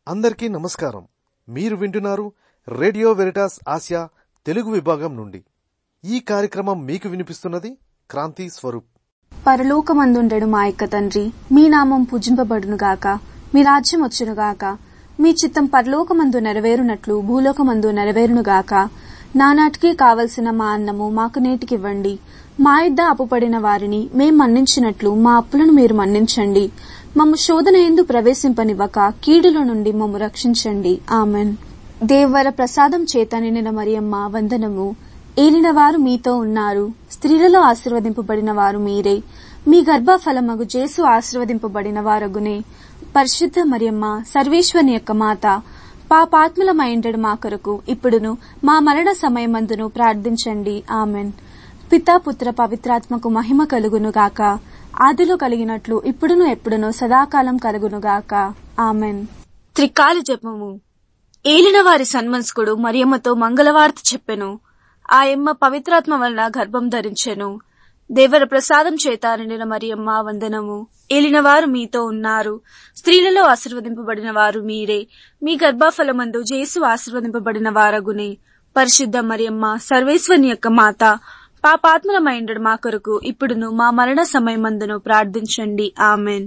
అందరికీ నమస్కారం మీరు వింటున్నారు రేడియో వెరిటాస్ ఆసియా తెలుగు విభాగం నుండి ఈ కార్యక్రమం మీకు వినిపిస్తున్నది క్రాంతి స్వరూప్ పరలోకమందుండెడు మా యొక్క తండ్రి మీ నామం పూజింపబడునుగాక మీ రాజ్యం వచ్చునుగాక మీ చిత్తం పరలోకమందు నెరవేరునట్లు భూలోకమందు నెరవేరునుగాక నానాటికి కావలసిన మా అన్నము మాకు నేటికివ్వండి మా ఇద్ద అప్పుపడిన వారిని మేం మన్నించినట్లు మా అప్పులను మీరు మన్నించండి మమ్ము శోధన ఎందు ప్రవేశింపనివ్వక కీడుల నుండి మమ్ము రక్షించండి ఆమెన్ దేవర ప్రసాదం చేత నిండిన మరియమ్మ వందనము ఏలినవారు మీతో ఉన్నారు స్త్రీలలో ఆశీర్వదింపబడిన వారు మీరే మీ గర్భఫలమగు జేసు ఆశీర్వదింపబడిన వారగునే పరిశుద్ధ మరియమ్మ సర్వేశ్వని యొక్క మాత పాపాత్ములమైండడు మా కొరకు ఇప్పుడును మా మరణ సమయమందును ప్రార్థించండి ఆమెన్ పితా పుత్ర పవిత్రాత్మకు మహిమ కలుగును గాక ఆదిలో కలిగినట్లు ఇప్పుడును ఎప్పుడును సదాకాలం కలుగునుగాక ఆమెన్ త్రికాల జపము ఏలిన వారి సన్మనస్కుడు మరియమ్మతో మంగళవార్త చెప్పెను ఆయమ్మ పవిత్రాత్మ వలన గర్భం ధరించెను దేవర ప్రసాదం చేత నిండిన మరియమ్మ వందనము ఏలినవారు మీతో ఉన్నారు స్త్రీలలో ఆశీర్వదింపబడిన వారు మీరే మీ గర్భఫలమందు జేసు ఆశీర్వదింపబడిన వారగునే పరిశుద్ధ మరియమ్మ సర్వేశ్వని యొక్క మాత పాపాత్మలమైండడు మా కొరకు ఇప్పుడును మా మరణ సమయమందును ప్రార్థించండి ఆమెన్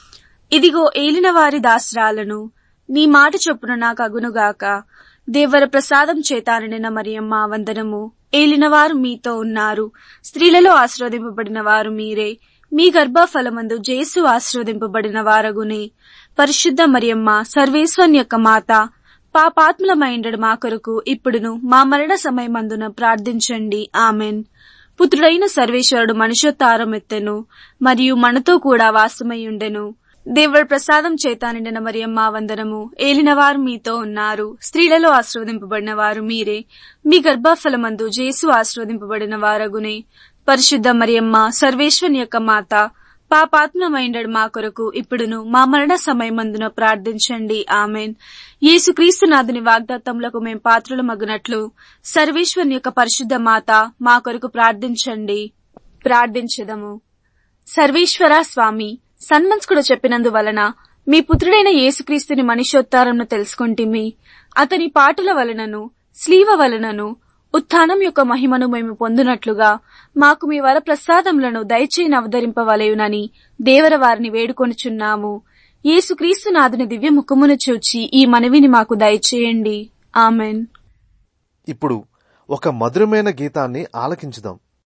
ఇదిగో ఏలిన వారి దాసరాలను నీ మాట చొప్పున నాకు అగునుగాక దేవర ప్రసాదం చేత నిండిన మరియమ్మ వందనము ఏలినవారు మీతో ఉన్నారు స్త్రీలలో ఆశీర్వదింపబడిన వారు మీరే మీ గర్భఫలమందు జేసు ఆశీర్వదింపబడిన వారగునే పరిశుద్ధ మరియమ్మ సర్వేశ్వని యొక్క మాత పాపాత్ములమైండడు మా కొరకు ఇప్పుడును మా మరణ సమయమందున ప్రార్థించండి ఆమెన్ పుత్రుడైన సర్వేశ్వరుడు మనుష్యోత్తారం ఎత్తెను మరియు మనతో కూడా వాసమయ్యుండెను దేవుడి ప్రసాదం చేత నిండిన మరియమ్మ వందనము ఏలినవారు మీతో ఉన్నారు స్త్రీలలో ఆశీర్వదింపబడిన వారు మీరే మీ గర్భఫలమందు జేసు ఆశీర్వదింపబడిన వారగునే పరిశుద్ధ మరియమ్మ సర్వేశ్వని యొక్క మాత పాపాత్మమైండడు మా కొరకు ఇప్పుడును మా మరణ సమయమందున ప్రార్థించండి ఆమెన్ యేసుక్రీస్తు నాథుని వాగ్దాత్తములకు మేం పాత్రలు మగునట్లు సర్వేశ్వని యొక్క పరిశుద్ధ మాత మా కొరకు ప్రార్థించండి ప్రార్థించదము సర్వేశ్వర స్వామి సన్మంస్కుడు చెప్పినందువలన మీ పుత్రుడైన యేసుక్రీస్తుని మనిషోత్తారంను తెలుసుకుంటిమి అతని పాటల వలనను స్లీవ వలనను ఉత్థానం యొక్క మహిమను మేము పొందునట్లుగా మాకు మీ వర ప్రసాదములను దయచేయని అవతరింపవలయునని దేవర వారిని వేడుకొనుచున్నాము యేసుక్రీస్తు నాథుని దివ్య ముఖమును చూచి ఈ మనవిని మాకు దయచేయండి ఆమెన్ ఇప్పుడు ఒక మధురమైన గీతాన్ని ఆలకించుదాం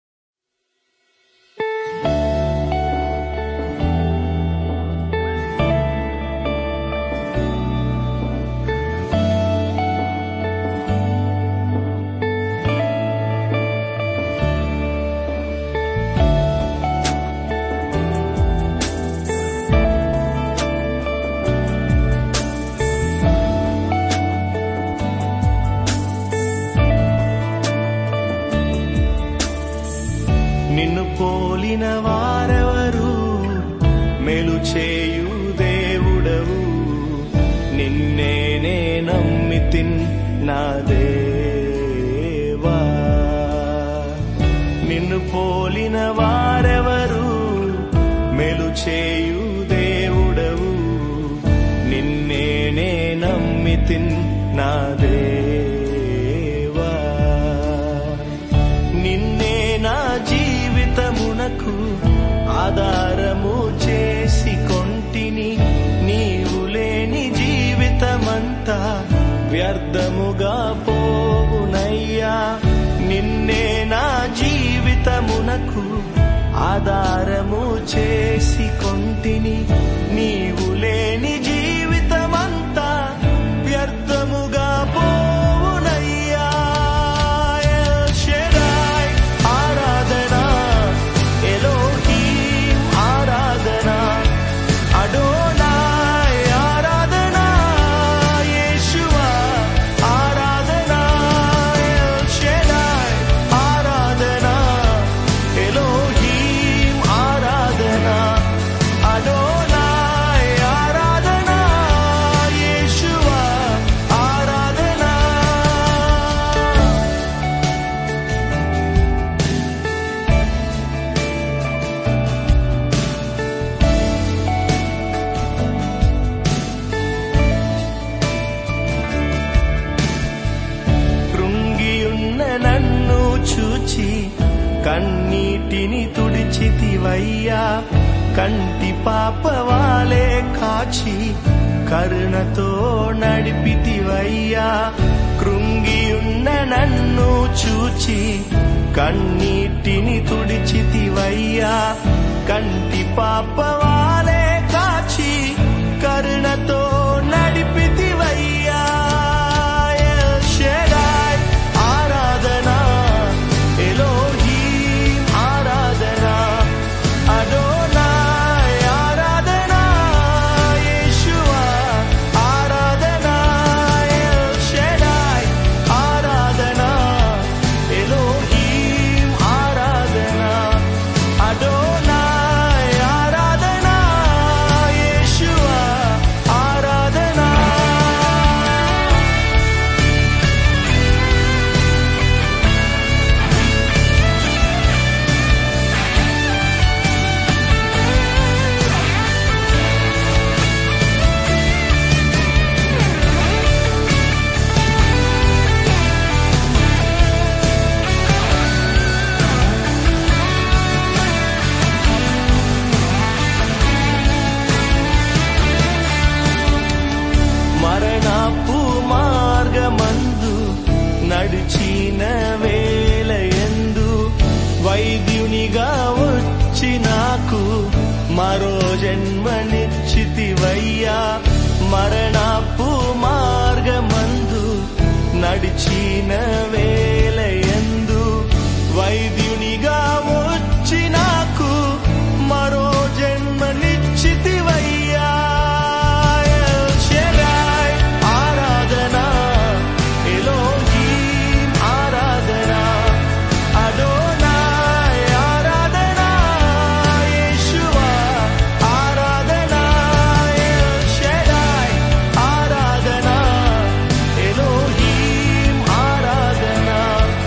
నిన్ను పోలిన వారెవరు మెలు చేయు దేవుడవు నిన్నేనే నమ్మితిన్ నా దేవా నిన్ను పోలిన వారెవరు మెలు చేయు దేవుడవు నిన్నేనే నమ్మితిన్ నా దేవా నిన్నే నా జీవితమునకు ఆధారము చేసి కొంటిని నీవు లేని జీవితమంతా వ్యర్థముగా పోవునయ్యా నిన్నే నా జీవితమునకు ఆధారము చేసి కొంటిని నీవు లేని జీవితమంతా వ్యర్థముగా పోవునయ్యా ఎల్ షెడాయ్ ఆరాధన ఎలోహీం ఆరాధన అడోనాయ్ ఆరాధన యేషువా ఆరాధన ఎల్ షెడాయ్ ఆరాధన ఎలోహీం ఆరాధన అడోనాయ్ కంటి పాపవాలే కాచి కరుణతో నడిపితివయ్యా కృంగియున్న నన్ను చూచి కన్నీటిని తుడిచితివయ్యా కంటి పాపవాలే కాచి కరుణతో నడిపితివయ్యా ఎల్ షెడాయ్ ఆరాధనా ఎలోహీం ఆరాధనా అడోనాయ్ ఆరాధనా యేషువా ఆరాధనా ఎల్ షెడాయ్ ఆరాధనా ఎలోహీం ఆరాధనా అడోనాయ్ ఆరాధనా యేషువా ఆరాధనా మరణపు మార్గమందు నడిచిన వేలయందు వైద్యునిగా వచ్చి నాకు మరో జన్మనిచ్చితివయ్యా మరణపు మార్గమందు నడిచిన వేలయందు వైద్యునిగా వచ్చి నాకు మరో జన్మనిచ్చితివయ్యా ఎల్ షెడాయ్ ఆరాధనా ఎలోహీం ఆరాధనా అడోనాయ్ ఆరాధనా యేషువా ఆరాధనా ఎల్ షెడాయ్ ఆరాధనా ఎలోహీం ఆరాధనా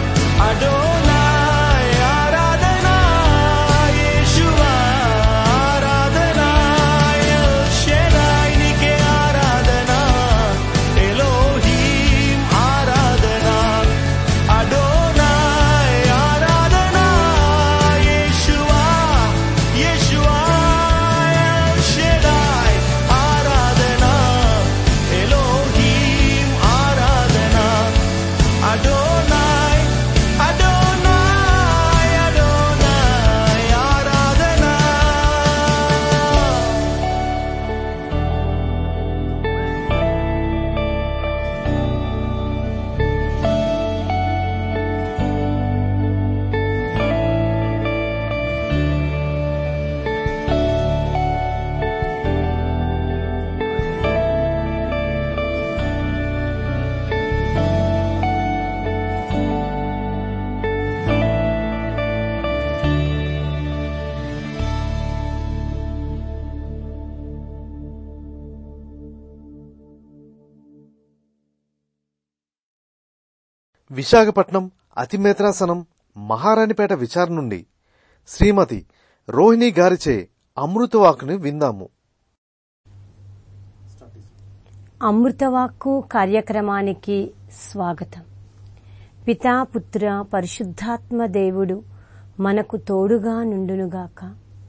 అడోనాయ్ ఆరాధనా యేషువా ఆరాధనా ఎల్ షెడాయ్ నీకే ఆరాధనా ఎలోహీం ఆరాధనా అడోనాయ్ ఆరాధనా యేషువా యేషువా ఎల్ షెడాయ్ ఆరాధనా ఎలోహీం ఆరాధనా అడోనాయ్ అడోనాయ్ అడోనాయ్ ఆరాధనా విశాఖపట్నం అతిమేత్రాసనం మహారాణిపేట విచారణ నుండి శ్రీమతి రోహిణి గారిచే అమృతవాకుని విందాము అమృతవాక్కు కార్యక్రమానికి స్వాగతం పితా పుత్ర పరిశుద్ధాత్మ దేవుడు మనకు తోడుగా నుండునుగాక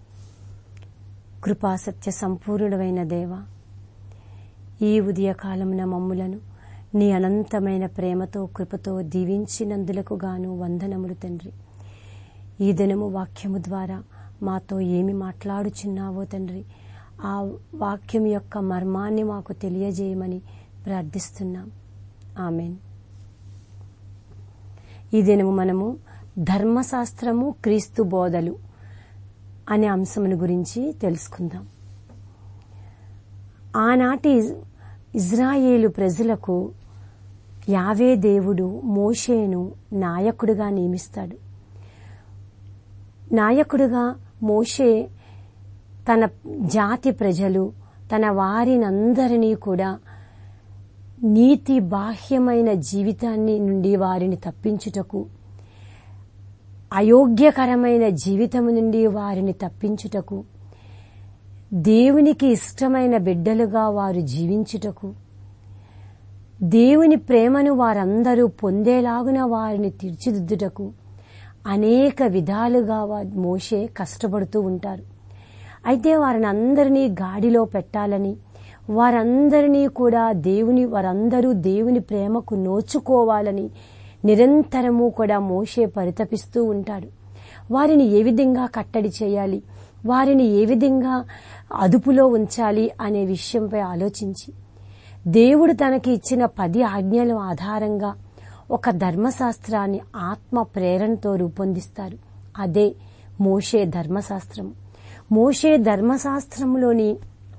కృపాసత్య సంపూర్ణుడైన దేవ ఈ ఉదయకాలమున మమ్ములను నీ అనంతమైన ప్రేమతో కృపతో దీవించినందులకు గాను వందనములు తండ్రి ఈ దినము వాక్యము ద్వారా మాతో ఏమి మాట్లాడుచున్నావో తండ్రి ఆ వాక్యం యొక్క మర్మాన్ని మాకు తెలియజేయమని ప్రార్థిస్తున్నాం ఆమెన్ ఈ దినము మనము ధర్మశాస్త్రము క్రీస్తు బోధలు అనే అంశమును గురించి తెలుసుకుందాం ఆనాటి ఇజ్రాయేలు ప్రజలకు యావే దేవుడు మోషేను నాయకుడిగా నియమిస్తాడు నాయకుడిగా మోషే తన జాతి ప్రజలు తన వారినందరినీ కూడా నీతి బాహ్యమైన జీవితాన్ని నుండి వారిని తప్పించుటకు అయోగ్యకరమైన జీవితము నుండి వారిని తప్పించుటకు దేవునికి ఇష్టమైన బిడ్డలుగా వారు జీవించుటకు దేవుని ప్రేమను వారందరూ పొందేలాగున వారిని తీర్చిదిద్దుటకు అనేక విధాలుగా వా- మోషే కష్టపడుతూ ఉంటారు అయితే వారిని అందరినీ గాడిలో పెట్టాలని వారందరినీ కూడా దేవుని వారందరూ దేవుని ప్రేమకు నోచుకోవాలని నిరంతరము కూడా మోషే పరితపిస్తూ ఉంటాడు వారిని ఏ విధంగా కట్టడి చేయాలి వారిని ఏ విధంగా అదుపులో ఉంచాలి అనే విషయంపై ఆలోచించి దేవుడు తనకి ఇచ్చిన పది ఆజ్ఞల ఆధారంగా ఒక ధర్మశాస్త్రాన్ని ఆత్మ ప్రేరణతో రూపొందిస్తారు అదే మోషే ధర్మశాస్త్రం మోషే ధర్మశాస్త్రంలోని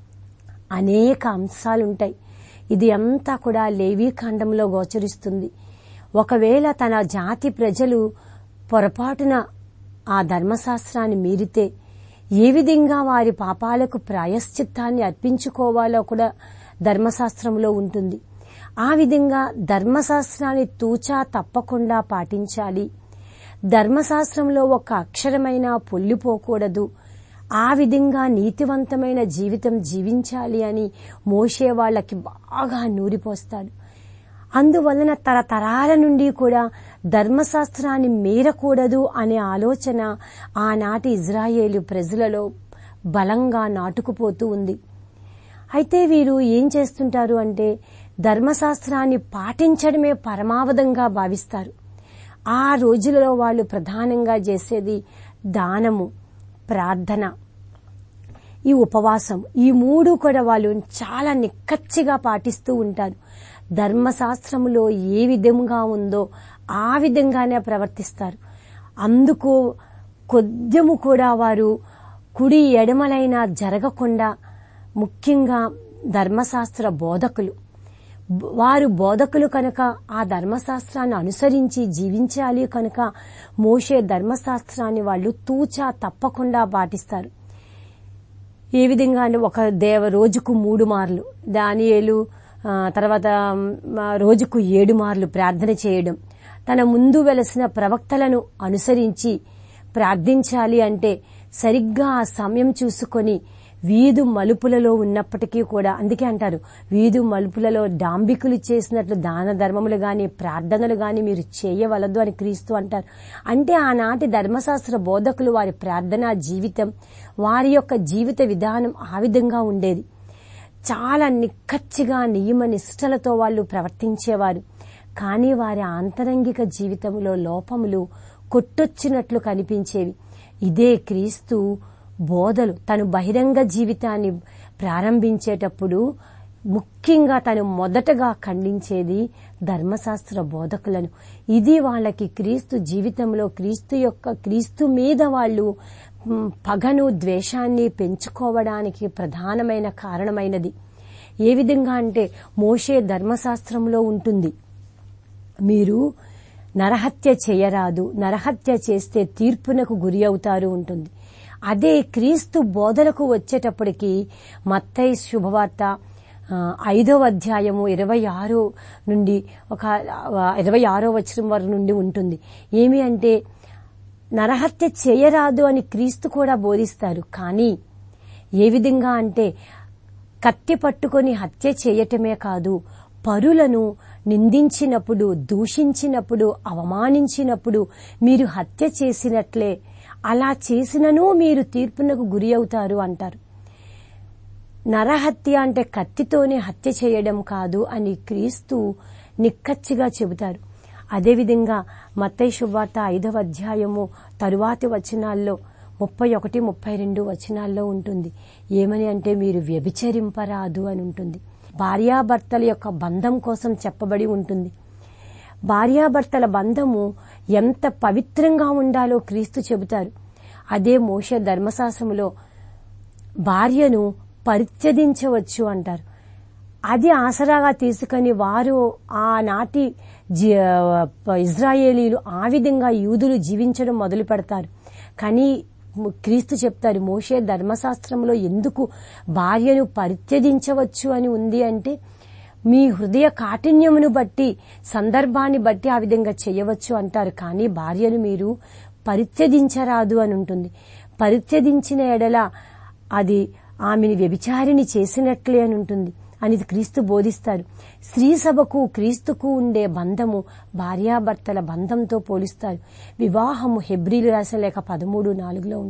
అనేక అంశాలుంటాయి ఇది అంతా కూడా లేవీఖండంలో గోచరిస్తుంది ఒకవేళ తన జాతి ప్రజలు పొరపాటున ఆ ధర్మశాస్త్రాన్ని మీరితే ఏ విధంగా వారి పాపాలకు ప్రాయశ్చిత్తాన్ని అర్పించుకోవాలో కూడా ధర్మశాస్త్రంలో ఉంటుంది ఆ విధంగా ధర్మశాస్త్రాన్ని తూచా తప్పకుండా పాటించాలి ధర్మశాస్త్రంలో ఒక అక్షరమైనా పొల్లిపోకూడదు ఆ విధంగా నీతివంతమైన జీవితం జీవించాలి అని మోసే వాళ్ళకి బాగా నూరిపోస్తాడు అందువలన తరతరాల నుండి కూడా ధర్మశాస్త్రాన్ని మీరకూడదు అనే ఆలోచన ఆనాటి ఇజ్రాయేలు ప్రజలలో బలంగా నాటుకుపోతూ ఉంది అయితే వీరు ఏం చేస్తుంటారు అంటే ధర్మశాస్త్రాన్ని పాటించడమే పరమావధంగా భావిస్తారు ఆ రోజులలో వాళ్ళు ప్రధానంగా చేసేది దానము ప్రార్థన ఈ ఉపవాసం ఈ మూడు కూడా వాళ్ళు చాలా నిక్కచ్చిగా పాటిస్తూ ఉంటారు ధర్మశాస్త్రములో ఏ విధంగా ఉందో ఆ విధంగానే ప్రవర్తిస్తారు అందుకు కొద్దిము కూడా వారు కుడి ఎడమలైనా జరగకుండా ముఖ్యంగా ధర్మశాస్త్ర బోధకులు వారు బోధకులు కనుక ఆ ధర్మశాస్త్రాన్ని అనుసరించి జీవించాలి కనుక మోసే ధర్మశాస్త్రాన్ని వాళ్ళు తూచా తప్పకుండా పాటిస్తారు ఏ విధంగా అంటే ఒక దేవ రోజుకు మూడు మార్లు దానియేలు ఆ, తర్వాత మ, రోజుకు ఏడు మార్లు ప్రార్థన చేయడం తన ముందు వెలసిన ప్రవక్తలను అనుసరించి ప్రార్థించాలి అంటే సరిగ్గా ఆ సమయం చూసుకొని వీధు మలుపులలో ఉన్నప్పటికీ కూడా అందుకే అంటారు వీధు మలుపులలో డాంబికులు చేసినట్లు దాన ధర్మములు గాని ప్రార్థనలు గాని మీరు చేయవలదు అని క్రీస్తు అంటారు అంటే ఆనాటి ధర్మశాస్త్ర బోధకులు వారి ప్రార్థనా జీవితం వారి యొక్క జీవిత విధానం ఆ విధంగా ఉండేది చాలా నిక్కచ్చిగా నియమ నిష్టలతో వాళ్ళు ప్రవర్తించేవారు కానీ వారి ఆంతరంగిక జీవితంలో లోపములు కొట్టొచ్చినట్లు కనిపించేవి ఇదే క్రీస్తు బోధలు తను బహిరంగ జీవితాన్ని ప్రారంభించేటప్పుడు ముఖ్యంగా తను మొదటగా ఖండించేది ధర్మశాస్త్ర బోధకులను ఇది వాళ్ళకి క్రీస్తు జీవితంలో క్రీస్తు యొక్క క్రీస్తు మీద వాళ్ళు మ్, పగను ద్వేషాన్ని పెంచుకోవడానికి ప్రధానమైన కారణమైనది ఏ విధంగా అంటే మోషే ధర్మశాస్త్రంలో ఉంటుంది మీరు నరహత్య చేయరాదు నరహత్య చేస్తే తీర్పునకు గురి అవుతారు ఉంటుంది అదే క్రీస్తు బోధలకు వచ్చేటప్పటికి మత్తయి శుభవార్త ఆ, ఐదవ అధ్యాయము ఇరవై ఆరు నుండి ఒక ఆ, ఇరవై ఆరో వచనం వరకు నుండి ఉంటుంది ఏమి అంటే నరహత్య చేయరాదు అని క్రీస్తు కూడా బోధిస్తారు కానీ ఏ విధంగా అంటే కత్తి పట్టుకొని హత్య చేయటమే కాదు పరులను నిందించినప్పుడు దూషించినప్పుడు అవమానించినప్పుడు మీరు హత్య చేసినట్లే అలా చేసినను మీరు తీర్పునకు గురి అవుతారు అంటారు నరహత్య అంటే కత్తితోనే హత్య చేయడం కాదు అని క్రీస్తు నిక్కచ్చిగా చెబుతారు అదేవిధంగా మత్తయి శుభార్త ఐదవ అధ్యాయము తరువాతి వచనాల్లో ముప్పై ఒకటి ముప్పై రెండు వచనాల్లో ఉంటుంది ఏమని అంటే మీరు వ్యభిచరింపరాదు అని ఉంటుంది భార్యాభర్తల యొక్క బంధం కోసం చెప్పబడి ఉంటుంది భార్యాభర్తల బంధము ఎంత పవిత్రంగా ఉండాలో క్రీస్తు చెబుతారు అదే మోష ధర్మశాస్త్రములో భార్యను పరిత్యజించవచ్చు అంటారు అది ఆసరాగా తీసుకొని వారు ఆనాటి జి- ఇజ్రాయేలీలు ఆ విధంగా యూదులు జీవించడం మొదలు పెడతారు కానీ ము- క్రీస్తు చెప్తారు మోషే ధర్మశాస్త్రంలో ఎందుకు భార్యను పరిత్యజించవచ్చు అని ఉంది అంటే మీ హృదయ కాఠిన్యమును బట్టి సందర్భాన్ని బట్టి ఆ విధంగా చేయవచ్చు అంటారు కానీ భార్యను మీరు పరిత్యజించరాదు అని ఉంటుంది పరిత్యజించిన ఎడల అది ఆమెని వ్యభిచారిని చేసినట్లే అని ఉంటుంది అని క్రీస్తు బోధిస్తారు స్త్రీ సభకు క్రీస్తుకు ఉండే బంధము భార్యాభర్తల బంధంతో పోలిస్తారు వివాహము హెబ్రిలు రాసిన లేక పదమూడు నాలుగులో ఉంటుంది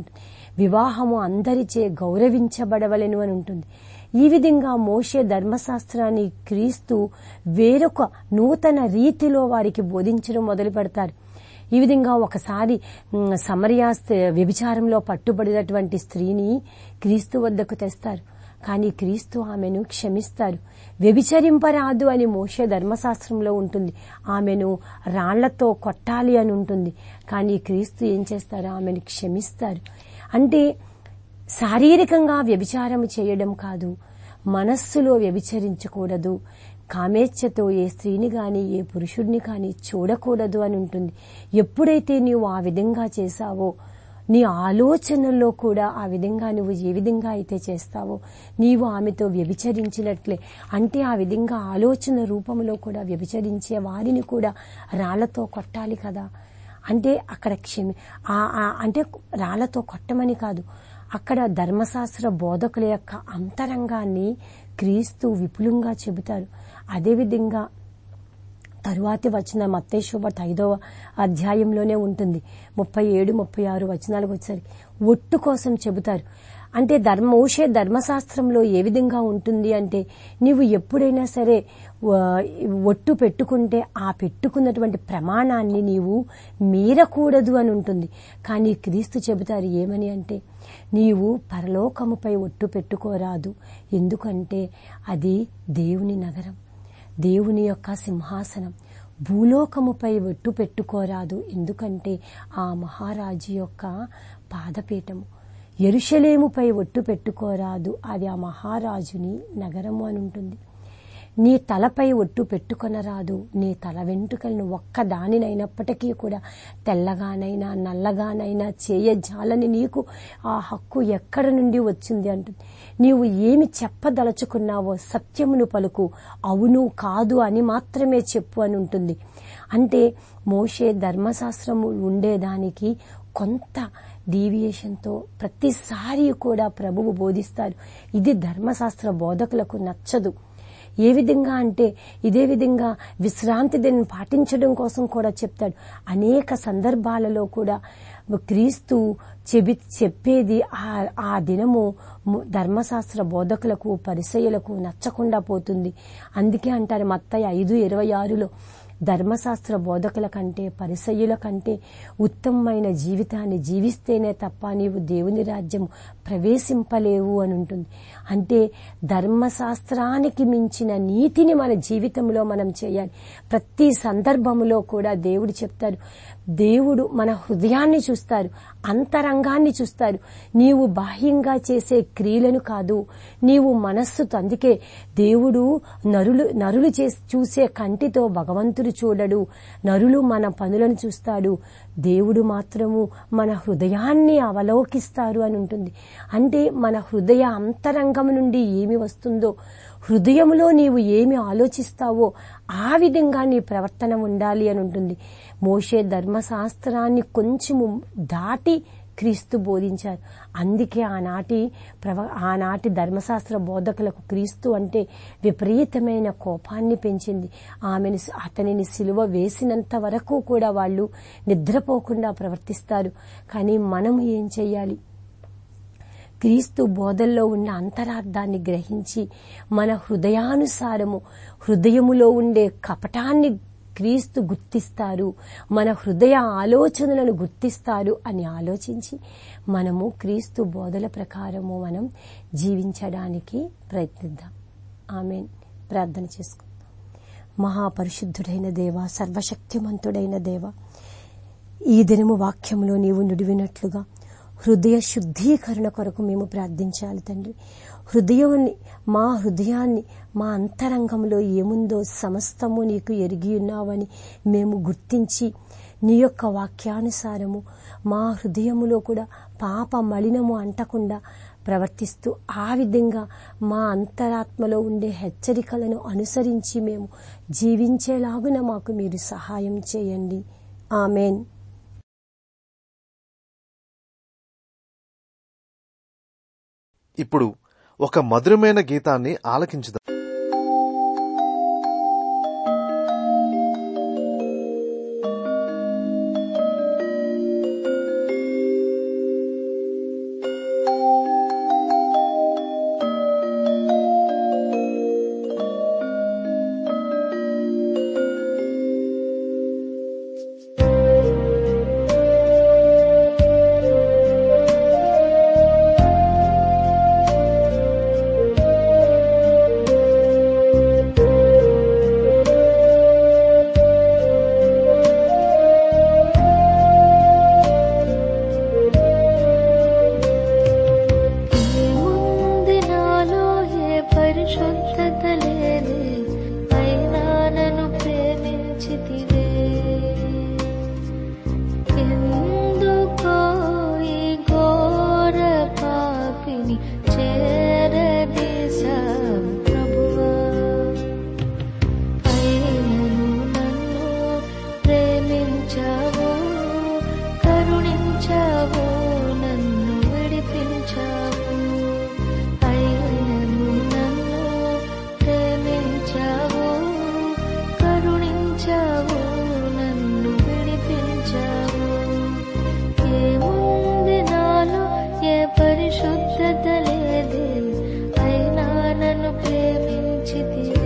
వివాహము అందరిచే గౌరవించబడవలెను అని ఉంటుంది ఈ విధంగా మోషే ధర్మశాస్త్రాన్ని క్రీస్తు వేరొక నూతన రీతిలో వారికి బోధించడం మొదలు పెడతారు ఈ విధంగా ఒకసారి మ్, సమరయ స్త్రీ- వ్యభిచారంలో పట్టుబడినటువంటి స్త్రీని క్రీస్తు వద్దకు తెస్తారు కానీ క్రీస్తు ఆమెను క్షమిస్తారు వ్యభిచరింపరాదు అని మోషే ధర్మశాస్త్రంలో ఉంటుంది ఆమెను రాళ్లతో కొట్టాలి అని ఉంటుంది కానీ క్రీస్తు ఏం చేస్తారు ఆమెను క్షమిస్తారు అంటే శారీరకంగా వ్యభిచారం చేయడం కాదు మనస్సులో వ్యభిచరించకూడదు కామేచ్ఛతో ఏ స్త్రీని గాని ఏ పురుషుడిని కాని చూడకూడదు అని ఉంటుంది ఎప్పుడైతే నీవు ఆ విధంగా చేశావో నీ ఆలోచనల్లో కూడా ఆ విధంగా నువ్వు ఏ విధంగా అయితే చేస్తావో నీవు ఆమెతో వ్యభిచరించినట్లే అంటే ఆ విధంగా ఆలోచన రూపంలో కూడా వ్యభిచరించే వారిని కూడా రాళ్లతో కొట్టాలి కదా అంటే అక్కడ క్షమి ఆ- ఆ- అంటే రాళ్లతో కొట్టమని కాదు అక్కడ ధర్మశాస్త్ర బోధకుల యొక్క అంతరంగాన్ని క్రీస్తు విపులంగా చెబుతారు అదేవిధంగా తరువాతి వచ్చిన మత్తేశ్వత ఐదవ అధ్యాయంలోనే ఉంటుంది ముప్పై ఏడు ముప్పై ఆరు వచనాలకు వచ్చారు ఒట్టు కోసం చెబుతారు అంటే ధర్మ ఊషే ధర్మశాస్త్రంలో ఏ విధంగా ఉంటుంది అంటే నీవు ఎప్పుడైనా సరే వ- ఒట్టు పెట్టుకుంటే ఆ పెట్టుకున్నటువంటి ప్రమాణాన్ని నీవు మీరకూడదు అని ఉంటుంది కానీ క్రీస్తు చెబుతారు ఏమని అంటే నీవు పరలోకముపై ఒట్టు పెట్టుకోరాదు ఎందుకంటే అది దేవుని నగరం దేవుని యొక్క సింహాసనం భూలోకముపై ఒట్టు పెట్టుకోరాదు ఎందుకంటే ఆ మహారాజు యొక్క పాదపీఠము ఎరుషలేముపై ఒట్టు పెట్టుకోరాదు అది ఆ మహారాజుని నగరము అని ఉంటుంది నీ తలపై ఒట్టు పెట్టుకొనరాదు నీ తల వెంట్రుకలను ఒక్క దానినైనప్పటికీ కూడా తెల్లగానైనా నల్లగానైనా చేయజాలని నీకు ఆ హక్కు ఎక్కడ నుండి వచ్చింది అంటుంది నీవు ఏమి చెప్పదలుచుకున్నావో సత్యమును పలుకు అవును కాదు అని మాత్రమే చెప్పు అని ఉంటుంది అంటే మోషే ధర్మశాస్త్రము ఉండేదానికి కొంత డీవియేషన్తో ప్రతిసారి కూడా ప్రభువు బోధిస్తారు ఇది ధర్మశాస్త్ర బోధకులకు నచ్చదు ఏ విధంగా అంటే ఇదే విధంగా విశ్రాంతి దినం పాటించడం కోసం కూడా చెప్తాడు అనేక సందర్భాలలో కూడా క్రీస్తు చెబి చెప్పేది ఆ- ఆ దినము ము- ధర్మశాస్త్ర బోధకులకు పరిసయులకు నచ్చకుండా పోతుంది అందుకే అంటారు మత్తయ్య ఐదు ఇరవై ఆరులో ధర్మశాస్త్ర బోధకుల కంటే పరిసయ్యుల కంటే ఉత్తమమైన జీవితాన్ని జీవిస్తేనే తప్ప నీవు దేవుని రాజ్యం ప్రవేశింపలేవు అని ఉంటుంది అంటే ధర్మశాస్త్రానికి మించిన నీతిని మన జీవితంలో మనం చేయాలి ప్రతి సందర్భములో కూడా దేవుడు చెప్తారు దేవుడు మన హృదయాన్ని చూస్తారు అంతరంగాన్ని చూస్తారు నీవు బాహ్యంగా చేసే క్రియలను కాదు నీవు మనస్సుతో అందుకే దేవుడు నరులు నరులు చేసి చూసే కంటితో భగవంతుడు చూడడు నరులు మన పనులను చూస్తాడు దేవుడు మాత్రము మన హృదయాన్ని అవలోకిస్తారు అని ఉంటుంది అంటే మన హృదయ అంతరంగం నుండి ఏమి వస్తుందో హృదయములో నీవు ఏమి ఆలోచిస్తావో ఆ విధంగా నీ ప్రవర్తన ఉండాలి అని ఉంటుంది మోషే ధర్మశాస్త్రాన్ని కొంచెము దాటి క్రీస్తు బోధించారు అందుకే ఆనాటి ప్రవ ఆనాటి ధర్మశాస్త్ర బోధకులకు క్రీస్తు అంటే విపరీతమైన కోపాన్ని పెంచింది ఆమెను అతనిని సిలువ వేసినంత వరకు కూడా వాళ్ళు నిద్రపోకుండా ప్రవర్తిస్తారు కానీ మనం ఏం చెయ్యాలి క్రీస్తు బోధల్లో ఉన్న అంతరార్థాన్ని గ్రహించి మన హృదయానుసారము హృదయములో ఉండే కపటాన్ని క్రీస్తు గుర్తిస్తారు మన హృదయ ఆలోచనలను గుర్తిస్తారు అని ఆలోచించి మనము క్రీస్తు బోధల ప్రకారము మనం జీవించడానికి ప్రయత్నిద్దాం ఆమె ప్రార్థన చేసుకుందాం మహాపరిశుద్ధుడైన దేవ సర్వశక్తిమంతుడైన దేవ ఈ దినము వాక్యంలో నీవు నుడివినట్లుగా హృదయ శుద్ధీకరణ కొరకు మేము ప్రార్థించాలి తండ్రి హృదయాన్ని మా హృదయాన్ని మా అంతరంగంలో ఏముందో సమస్తము నీకు ఎరిగి ఉన్నావని మేము గుర్తించి నీ యొక్క వాక్యానుసారము మా హృదయములో కూడా పాప మలినము అంటకుండా ప్రవర్తిస్తూ ఆ విధంగా మా అంతరాత్మలో ఉండే హెచ్చరికలను అనుసరించి మేము జీవించేలాగున మాకు మీరు సహాయం చేయండి ఆమెన్ ఇప్పుడు ఒక మధురమైన గీతాన్ని ఆలకించుదాం ప్రేమించావు కరుణించావు నన్ను విడిపించావు ఏముంది నాలో ఏ పరిశుద్ధత లేదే అయినా నన్ను ప్రేమించితివే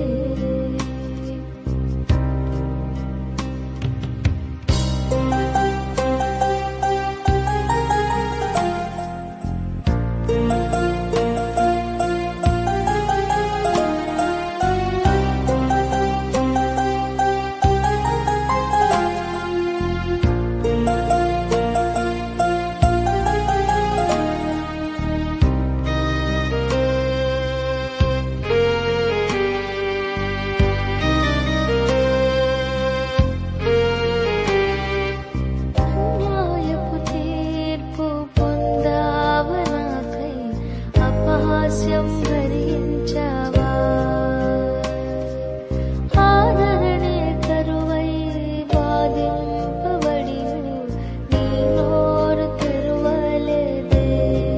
న్యాయపు తీర్పు పొందావనాకై అపహాస్యం భరించావా ఆదరణే కరువై బాధింపబడి నీ నోరు తెరువలేదే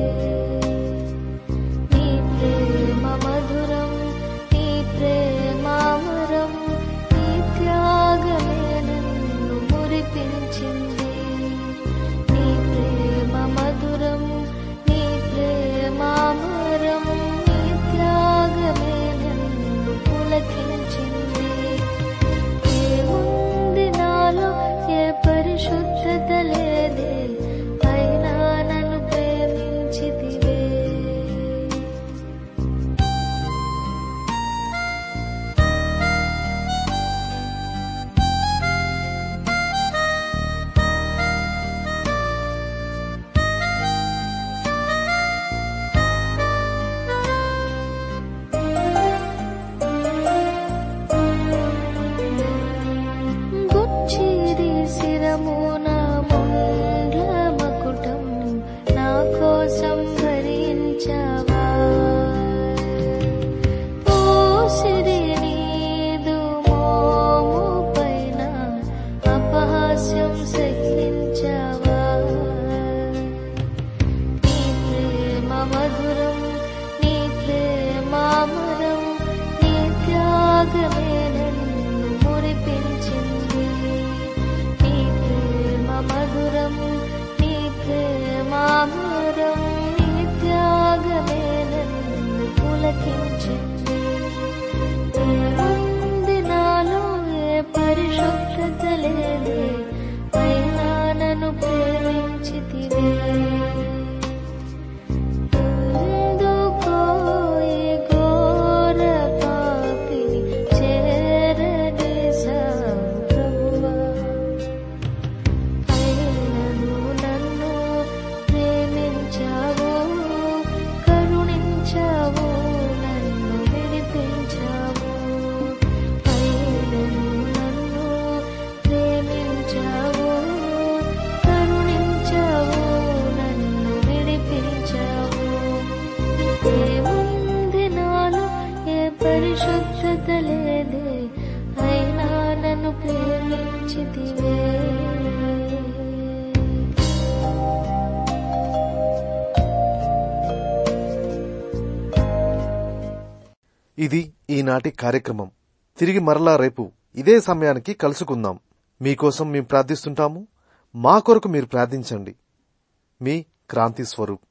నీ ప్రేమ మధురం నీ ప్రేమామరం నీ త్యాగమే నన్ను మురిపించింది నీ ప్రేమ మధురం నీ ప్రేమామరం నీ త్యాగమే నన్ను పులకించింది ఏముంది నాలో ఏ పరిశుద్ధత లేదే అయినా నన్ను ప్రేమించితివే గుచ్చిరి శిరమున ముండ్ల మకుటం నా కోసం భరించావా పోసిరి నీదు మోము పైన అపహాస్యం సహించావా నీ ప్రేమ మధురం నీ ప్రేమామరం నీ త్యాగమే నన్ను మురిపించింది నీ ప్రేమ మధురం నీ ప్రేమామరం నీ త్యాగమే నన్ను పులకించింది ఏముంది నాలో ఏ పరిశుద్ధత లేదే అయినా నన్ను ప్రేమించితివే ఎందుకో ఈ ఘోర పాపిని చేరదీశావు ప్రభువా అయినను నన్ను ప్రేమించావు కరుణించావు నన్ను విడిపించావు అయినను నన్ను ప్రేమించావు కరుణించావు నన్ను విడిపించావు ఏముంది నాలో ఏ పరిశుద్ధత లేదే అయినా నన్ను ప్రేమించితివే ఇది ఈనాటి కార్యక్రమం తిరిగి మరలా రేపు ఇదే సమయానికి కలుసుకుందాం మీకోసం మేము ప్రార్థిస్తుంటాము మా కొరకు మీరు ప్రార్థించండి మీ క్రాంతి స్వరూప్